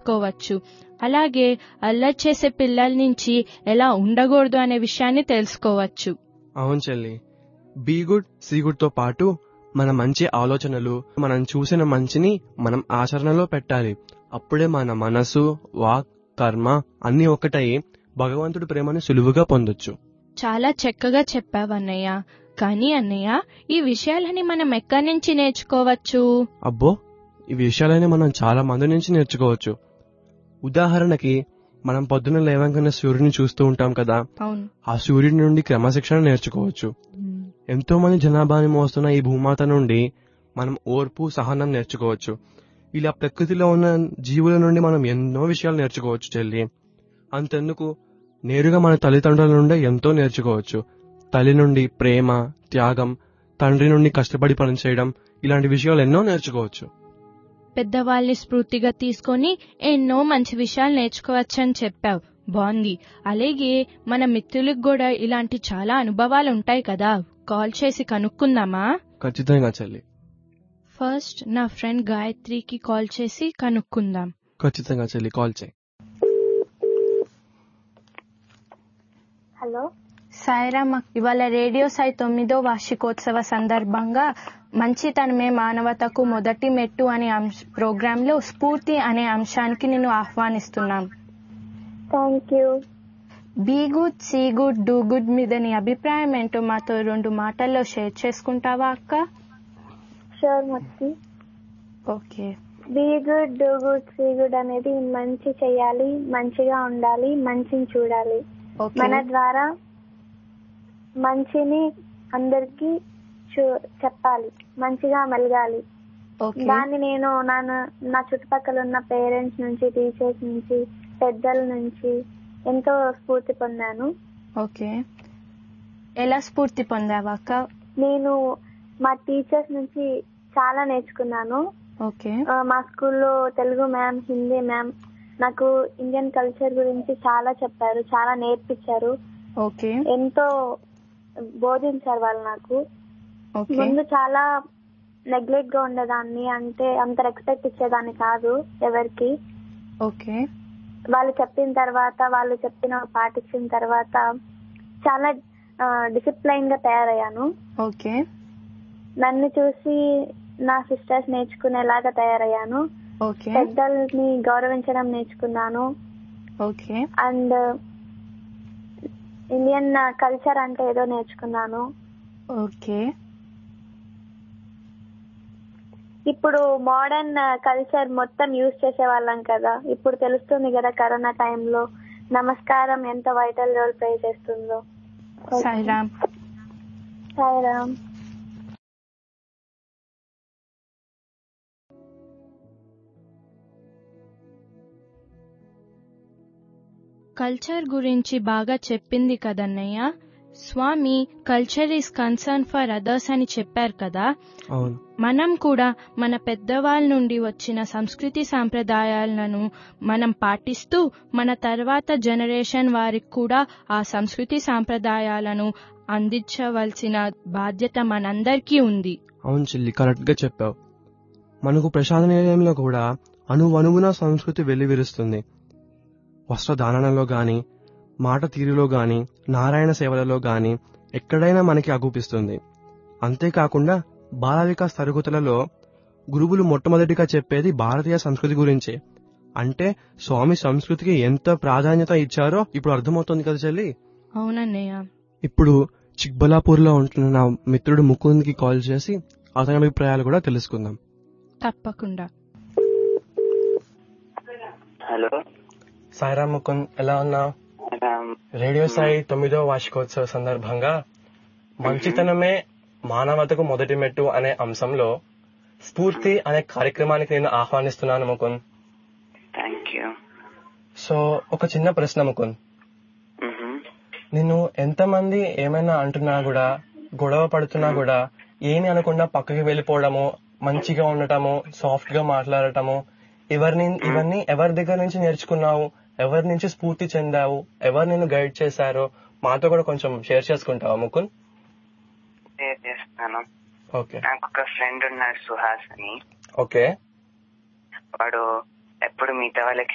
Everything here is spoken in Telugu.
నేర్చుకోవచ్చు అలాగే అల్లరి చేసే పిల్లల నుంచి ఎలా ఉండకూడదు అనే విషయాన్ని తెలుసుకోవచ్చు అవును చెల్లి బీ గుడ్ సీ గుడ్ తో పాటు మన మంచి ఆలోచనలు మనం చూసిన మంచిని మనం ఆచరణలో పెట్టాలి అప్పుడే మన మనసు వాక్ కర్మ అన్ని ఒకటై భగవంతుడి ప్రేమను సులువుగా పొందొచ్చు చాలా చక్కగా చెప్పావన్నయ్య కానీ అన్నయ్య ఈ విషయాలని మనం ఎక్కడి నుంచి నేర్చుకోవచ్చు అబ్బో ఈ విషయాలని మనం చాలా మంది నుంచి నేర్చుకోవచ్చు ఉదాహరణకి మనం పొద్దున లేవంగానే సూర్యుని చూస్తూ ఉంటాం కదా అవును ఆ సూర్యుడి నుండి క్రమశిక్షణ నేర్చుకోవచ్చు ఎంతో మంది జనాభాని మోస్తున్న ఈ భూమాత నుండి మనం ఓర్పు సహనం నేర్చుకోవచ్చు ఇలా ప్రకృతిలో ఉన్న జీవుల నుండి మనం ఎన్నో విషయాలు నేర్చుకోవచ్చు చెల్లి అంతెందుకు నేరుగా మన తల్లిదండ్రుల నుండే ఎంతో నేర్చుకోవచ్చు తల్లి నుండి ప్రేమ త్యాగం తండ్రి నుండి కష్టపడి పనిచేయడం ఇలాంటి విషయాలు ఎన్నో నేర్చుకోవచ్చు పెద్దవాళ్ళని స్ఫూర్తిగా తీసుకొని ఎన్నో మంచి విషయాలు నేర్చుకోవచ్చని చెప్పావు బాగుంది అలాగే మన మిత్రులకు కూడా ఇలాంటి చాలా అనుభవాలు ఉంటాయి కదా కాల్ చేసి కనుక్కుందామా ఖచ్చితంగా చెల్లి ఫస్ట్ నా ఫ్రెండ్ గాయత్రికి కాల్ చేసి కనుక్కుందాం ఖచ్చితంగా చెల్లి కాల్ చేయి హలో సాయిరామ్ ఇవాళ రేడియో సాయి తొమ్మిదో వార్షికోత్సవ సందర్భంగా మంచితనమే మానవతకు మొదటి మెట్టు అనే అంశ ప్రోగ్రాంలో స్ఫూర్తి అనే అంశానికి నేను ఆహ్వానిస్తున్నాం thank you be good see good do good మీద నీ అభిప్రాయం ఏంటో మాతో రెండు మాటల్లో షేర్ చేసుకుంటావా అక్క షూర్ మొత్తి okay be good do good see good అనేది మంచి చేయాలి మంచిగా ఉండాలి మంచిని చూడాలి ఓకే మన ద్వారా మంచిని అందరికి చూ- చెప్పాలి మంచిగా మెలగాలి ఓకే దాన్ని నేను నా నా చుట్టుపక్కల ఉన్న పేరెంట్స్ నుంచి టీచర్స్ నుంచి పెద్దల నుంచి ఎంతో స్ఫూర్తి పొందాను ఓకే ఎలా స్ఫూర్తి పొందావా అక్క నేను మా టీచర్స్ నుంచి చాలా నేర్చుకున్నాను ఓకే ఆ, మా స్కూల్లో తెలుగు మ్యామ్ హిందీ మ్యామ్ నాకు ఇండియన్ కల్చర్ గురించి చాలా చెప్పారు చాలా నేర్పించారు ఓకే ఎంతో బోధించారు వాళ్ళు నాకు ఓకే ముందు చాలా నెగ్లెక్ట్ గా ఉండేదాన్ని అంటే అంత రెస్పెక్ట్ ఇచ్చేదాన్ని కాదు ఎవరికి ఓకే వాళ్ళు చెప్పిన తర్వాత వాళ్ళు చెప్పిన పాటించిన తర్వాత చాలా డిసిప్లైన్ గా తయారయ్యాను ఓకే నన్ను చూసి నా సిస్టర్స్ నేర్చుకునేలాగా తయారయ్యాను ఓకే పెద్దల్ని గౌరవించడం నేర్చుకున్నాను ఓకే అండ్ ఇండియన్ కల్చర్ అంటే ఏదో నేర్చుకున్నాను ఓకే ఇప్పుడు మోడర్న్ కల్చర్ మొత్తం యూజ్ చేసే వాళ్ళం కదా ఇప్పుడు తెలుస్తుంది కదా కరోనా టైంలో నమస్కారం ఎంత వైటల్ రోల్ ప్లే చేస్తుందో సాయిరామ్ సాయిరామ్ కల్చర్ గురించి బాగా చెప్పింది కదన్నయ్య Swami culture is concern for others అని చెప్పారు కదా అవును మనం కూడా మన పెద్దవాళ్ళ నుండి వచ్చిన సంస్కృతి సాంప్రదాయాలను మనం పాటిస్తూ మన తర్వాత జనరేషన్ వారికి కూడా ఆ సంస్కృతి సాంప్రదాయాలను అందించవలసిన బాధ్యత మనందరికీ ఉంది అవును చెల్లి కరెక్ట్ గా చెప్పావు మనకు ప్రసాద నిలయంలో కూడా అణువణువున సంస్కృతి వెల్లివిరుస్తుంది వస్త్రధారణలో గాని మాట తీరులో గాని నారాయణ సేవలలో గాని ఎక్కడైనా మనకి అగుపిస్తుంది అంతేకాకుండా బాల వికాస్ తరగతులలో గురువులు మొట్టమొదటిగా చెప్పేది భారతీయ సంస్కృతి గురించే అంటే స్వామి సంస్కృతికి ఎంత ప్రాధాన్యత ఇచ్చారో ఇప్పుడు అర్థమవుతుంది కదా చెల్లి అవునన్నయ్య ఇప్పుడు చిక్బలాపూర్ లో ఉంటున్న నా మిత్రుడు ముకుంద్కి కాల్ చేసి అతని అభిప్రాయాలు కూడా తెలుసుకుందాం తప్పకుండా హలో సాయిరామ్ ముకుంద్ ఎలా ఉన్నావు రామ్ రేడియో సాయి తొమ్మిదో వార్షికోత్సవ సందర్భంగా మంచితనమే మానవతకు మొదటి మెట్టు అనే అంశంలో స్ఫూర్తి అనే కార్యక్రమానికి నేను ఆహ్వానిస్తున్నాను ముకుంద్ థ్యాంక్ యూ సో ఒక చిన్న ప్రశ్న ముకుంద్ నిన్ను ఎంతమంది ఏమైనా అంటున్నా కూడా గొడవ పడుతున్నా కూడా ఏమి అనకుండా పక్కకి వెళ్ళిపోవడము మంచిగా ఉండటము సాఫ్ట్ గా మాట్లాడటము ఎవరిని ఇవన్నీ ఎవరి దగ్గర నుంచి నేర్చుకున్నావు ఎవరి నుంచి స్ఫూర్తి చెందావు ఎవరు నిన్ను గైడ్ చేశారో మాతో కూడా కొంచెం షేర్ చేసుకుంటావా ముకుంద్ షేర్ చేస్తాను ఓకే నాకు ఒక ఫ్రెండ్ ఉన్నాడు సుహాస్ అని ఓకే వాడు ఎప్పుడు మిగతా వాళ్ళకి